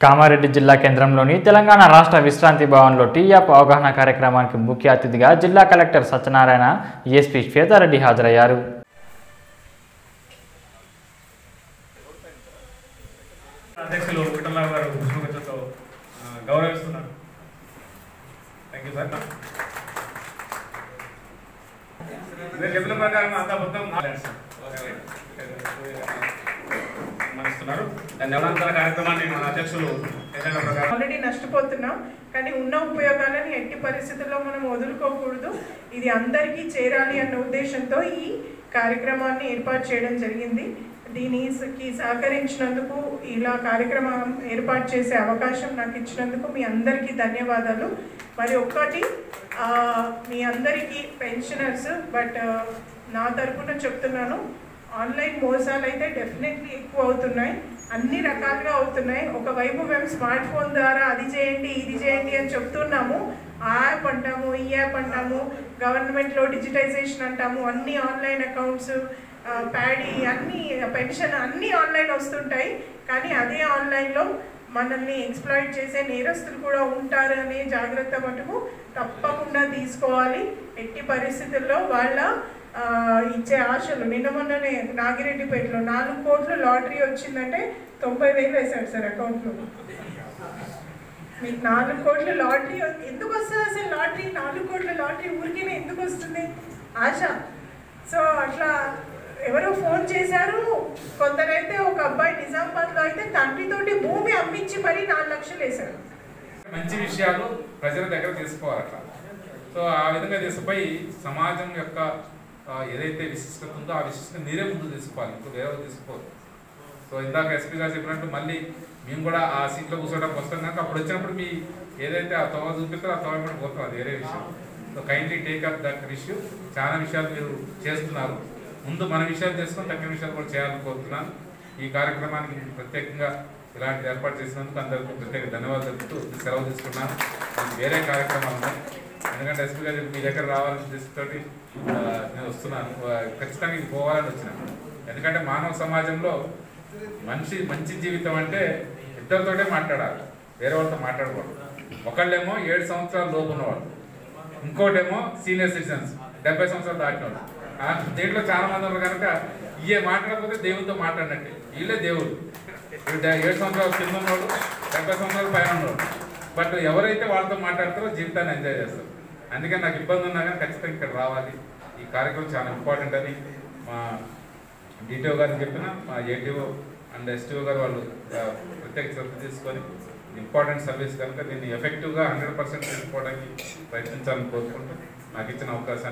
కామారెడ్డి జిల్లా కేంద్రంలోని తెలంగాణ రాష్ట్ర విశ్రాంతి భవన్లో టీఆప్ అవగాహన కార్యక్రమానికి ముఖ్య అతిథిగా జిల్లా కలెక్టర్ సత్యనారాయణ ఎస్పీ శ్వేతారెడ్డి హాజరయ్యారు అధ్యక్షులు విఠలరావు గారు కృష్ణగచ్చతో గౌరవిస్తున్నారు థ్యాంక్ యూ సార్ మీరు చెప్పిన ప్రకారం అంతా మొత్తం మనిస్తున్నారు ధన్యవాదాల కార్యక్రమాన్ని మన అధ్యక్షులు ఏదైనా ప్రకారం ఆల్రెడీ నష్టపోతున్నాం కానీ ఉన్న ఉపయోగాలని ఎట్టి పరిస్థితుల్లో మనం వదులుకోకూడదు ఇది అందరికీ చేరాలి అన్న ఉద్దేశంతో ఈ కార్యక్రమాన్ని ఏర్పాటు చేయడం జరిగింది దీనికి సహకరించినందుకు ఇలా కార్యక్రమం ఏర్పాటు చేసే అవకాశం నాకు ఇచ్చినందుకు మీ అందరికీ ధన్యవాదాలు మరి ఒక్కటి ఆ, మీ అందరికీ పెన్షనర్స్ బట్ నా తరపున చెప్తున్నాను ఆన్లైన్ మోసాలు అయితే డెఫినెట్లీ ఎక్కువ అవుతున్నాయి అన్ని రకాలుగా అవుతున్నాయి ఒకవైపు మేము స్మార్ట్ ఫోన్ ద్వారా అది చేయండి ఇది చేయండి అని చెప్తున్నాము ఆ యాప్ అంటాము ఈ యాప్ అంటాము గవర్నమెంట్లో డిజిటైజేషన్ అంటాము అన్ని ఆన్లైన్ అకౌంట్స్ ప్యాడీ అన్ని పెన్షన్ అన్ని ఆన్లైన్ వస్తుంటాయి కానీ అదే ఆన్లైన్లో మనల్ని ఎక్స్ప్లాయిట్ చేసే నేరస్తులు కూడా ఉంటారు అనే జాగ్రత్త మటుకు తప్పకుండా తీసుకోవాలి ఎట్టి పరిస్థితుల్లో వాళ్ళ ఆ, ఇచ్చే ఆశలు నిన్న మొన్ననే నాగిరెడ్డిపేటలో నాలుగు కోట్ల లాటరీ వచ్చిందంటే తొంభై వేలు వేశాడు సార్ అకౌంట్లో మీకు నాలుగు కోట్ల లాటరీ ఎందుకు వస్తుంది అసలు లాటరీ నాలుగు కోట్ల లాటరీ ఊరికేనే ఎందుకు వస్తుంది ఆశ సో అట్లా ఎవరో ఫోన్ చేశారు కొందరైతే ఒక అబ్బాయి నిజామాబాద్లో అయితే తండ్రితోటి భూమి అమ్మించి మరీ నాలుగు లక్షలు వేశారు మంచి విషయాలు ప్రజల దగ్గర తీసుకోవాలట సో ఆ విధంగా తీసుకుపోయి సమాజం యొక్క ఆ, ఏదైతే విశిష్టత ఉందో ఆ విశిష్టత మీరే ముందు తీసుకోవాలి ఇప్పుడు వేరే తీసుకోవాలి సో ఇందాక ఎస్పీ గారు చెప్పినట్టు మళ్ళీ మేము కూడా ఆ సీట్లో కూర్చోవడానికి వస్తాం కనుక అప్పుడు వచ్చినప్పుడు మీ ఏదైతే ఆ తోవ చూపిస్తారో ఆ తోవ కూడా పోతాం అది వేరే విషయం so kindly take up that issue చాలా విషయాలు మీరు చేస్తున్నారు ముందు మన విషయాలు చేసుకొని తగ్గిన విషయాలు కూడా చేయాలని కోరుతున్నాను ఈ కార్యక్రమానికి ప్రత్యేకంగా ఇలాంటి ఏర్పాటు చేసినందుకు అందరికీ ప్రత్యేక ధన్యవాదాలు చెప్తూ సెలవు తీసుకున్నాను నాకు వేరే కార్యక్రమాలు ఉన్నాయి ఎందుకంటే ఎస్పీ గారు మీ దగ్గర రావాలని ఉద్దేశంతోటి ఆ, నేను వస్తున్నాను ఆ, ఖచ్చితంగా ఇది పోవాలని వచ్చినాను ఎందుకంటే మానవ సమాజంలో మనిషి మంచి జీవితం అంటే ఇద్దరితోటే మాట్లాడాలి వేరే వాళ్ళతో మాట్లాడకూడదు ఒకళ్ళేమో ఏడు సంవత్సరాల లోపు ఉన్నవాళ్ళు ఇంకోటేమో సీనియర్ సిటిజన్స్ డెబ్బై సంవత్సరాలు దాటిన వాళ్ళు ఆ, దీంట్లో చాలా మంది ఉన్నారు కనుక ఇయే మాట్లాడకపోతే దేవునితో మాట్లాడినట్టే వీళ్ళే దేవుడు వీళ్ళు డే- ఏడు సంవత్సరాల కింద ఉన్నవాళ్ళు డెబ్బై సంవత్సరాల పైన ఉన్నవాళ్ళు బట్ ఎవరైతే వాళ్ళతో మాట్లాడతారో జీవితాన్ని ఎంజాయ్ చేస్తారు అందుకని నాకు ఇబ్బంది ఉన్నా కానీ ఖచ్చితంగా ఇక్కడ రావాలి ఈ కార్యక్రమం చాలా ఇంపార్టెంట్ అని మా డిటిఓ గారిని చెప్పిన మా ఏటీఓ అండ్ ఎస్టీఓ గారు వాళ్ళు ఆ, ప్రత్యేక శ్రద్ధ తీసుకొని ఇంపార్టెంట్ సర్వీస్ కనుక దీన్ని ఎఫెక్టివ్గా హండ్రెడ్ పర్సెంట్ తీసుకోవడానికి ప్రయత్నించాలని కోరుకుంటూ నాకు ఇచ్చిన అవకాశాన్ని